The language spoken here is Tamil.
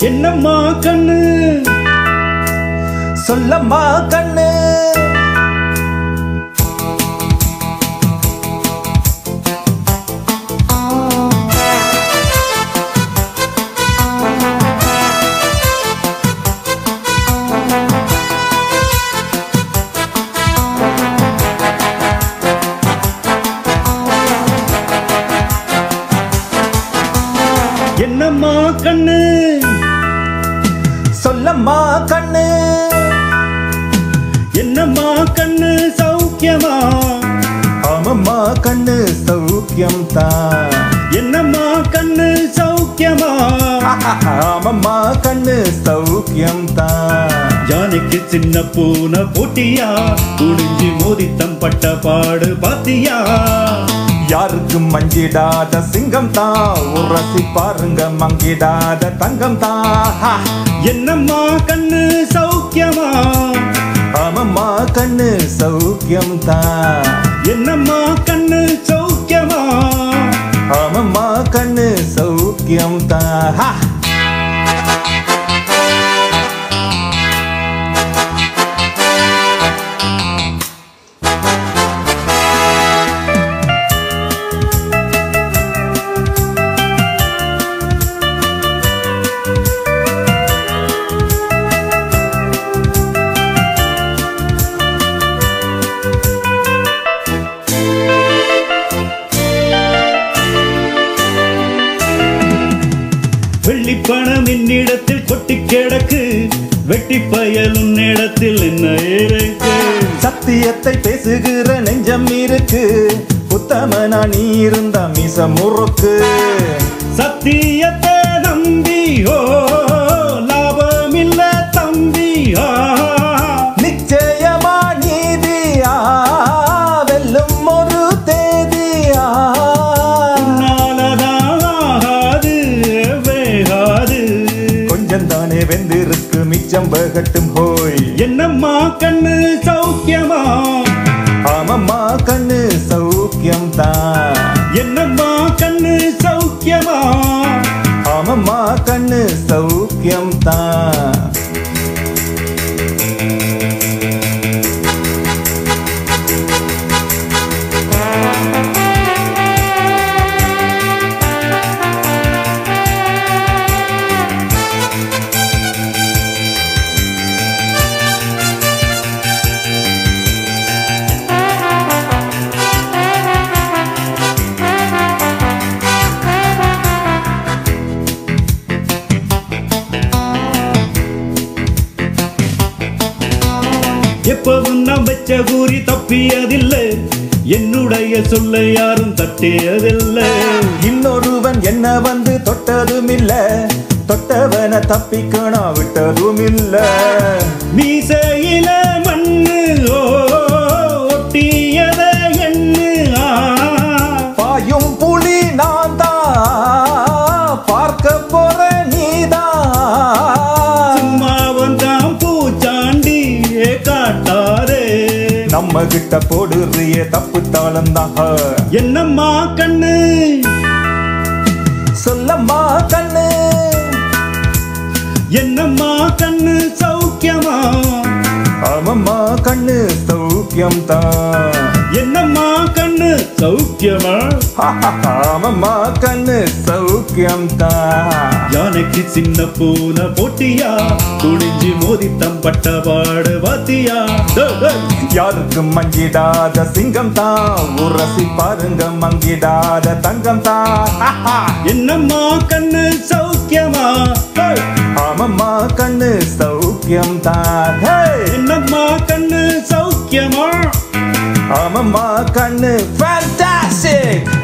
என்னம்மா கண்ணு சொல்லம்மா கண்ணு என்னம்மா கண்ணு சொல்லம்மா கண்ணு என்னம்மா கண்ணு சௌக்கியமா ஆமம்மா கண்ணு சௌக்கியம் தான் என்னம்மா கண்ணு சௌக்கியமா ஆமம்மா கண்ணு சௌக்கியம் தான் யானைக்கு சின்ன பூனை போட்டியா குடிஞ்சி மோதித்தம் பட்ட பாடு பாத்தியா யாருக்கும் மஞ்சிடாத சிங்கம் தான் உரசி பாருங்க மங்கிடாத தங்கம் தான் என்னம்மா கண்ணு சௌக்கியமா ஆமம்மா கண்ணு சௌக்கியம் தான் என்னம்மா கண்ணு சௌக்கியமா ஆமம்மா கண்ணு சௌக்கியம் தான் வெள்ளிப்பணம் என்னிடத்தில் கொட்டி கிடக்கு வெட்டி பயல் உன்னிடத்தில் என்ன இருக்கு சத்தியத்தை பேசுகிற நெஞ்சம் இருக்கு உத்தமனா நீ இருந்த மிச முறுக்கு சத்தியத்தை நம்பி ஓ லாபமில்ல தம்பி ஆ நிச்சயமா நீதியா வெல்லும் ஒரு தேதியா உன்னாலதான் ஆகாது வேகாது கொஞ்சம் தானே வெந்திருக்கு மிச்சம் வேகட்டும் போய் என்னம்மா கண்ணு சௌக்கியமா ஆமம்மா கண்ணு சௌக்கியம் தான் என்னம்மா கண்ணு சௌக்கியமா ஆமம்மா கண்ணு சௌக்கியம் தான் எப்பவும் நான் வச்ச கூறி தப்பியதில்லை என்னுடைய சொல்ல யாரும் தட்டியதில்லை இன்னொருவன் என்ன வந்து தொட்டதும் இல்ல தொட்டவன தப்பிக்கணும் விட்டதும் இல்ல மீசையில மண்ணு ஓ ஒட்டியத எண்ணு ஆ. பாயும் புலி நான் தான் பார்க்க போற நீதான் சும்மா வந்தான் பூச்சாண்டி காட்டாரே நம்ம கிட்ட போடுறிய தப்பு தாளம் தான் என்னம்மா கண்ணு சொல்லம்மா கண்ணு என்னம்மா கண்ணு சௌக்கியமா ஆமம்மா கண்ணு சௌக்கியம் தான் என்னம்மா கண்ணு சௌக்கியமா ஆமம்மா கண்ணு சௌக்கியம் தான் யானைக்கு சின்ன பூனை போட்டியா துணிஞ்சு மோதித்தம் பட்ட பாடு வாத்தியா டேய், டேய். யாருக்கும் மங்கிடாத சிங்கம் தான் உரசி பாருங்க மங்கிடாத தங்கம் தான் என்னம்மா கண்ணு சௌக்கியமா டேய். ஆமம்மா கண்ணு சௌக்கியம் தான் ஹே! என்னம்மா கண்ணு சௌக்கியமா ஆமம்மா கண்ணு ஃபேண்டாஸ்டிக்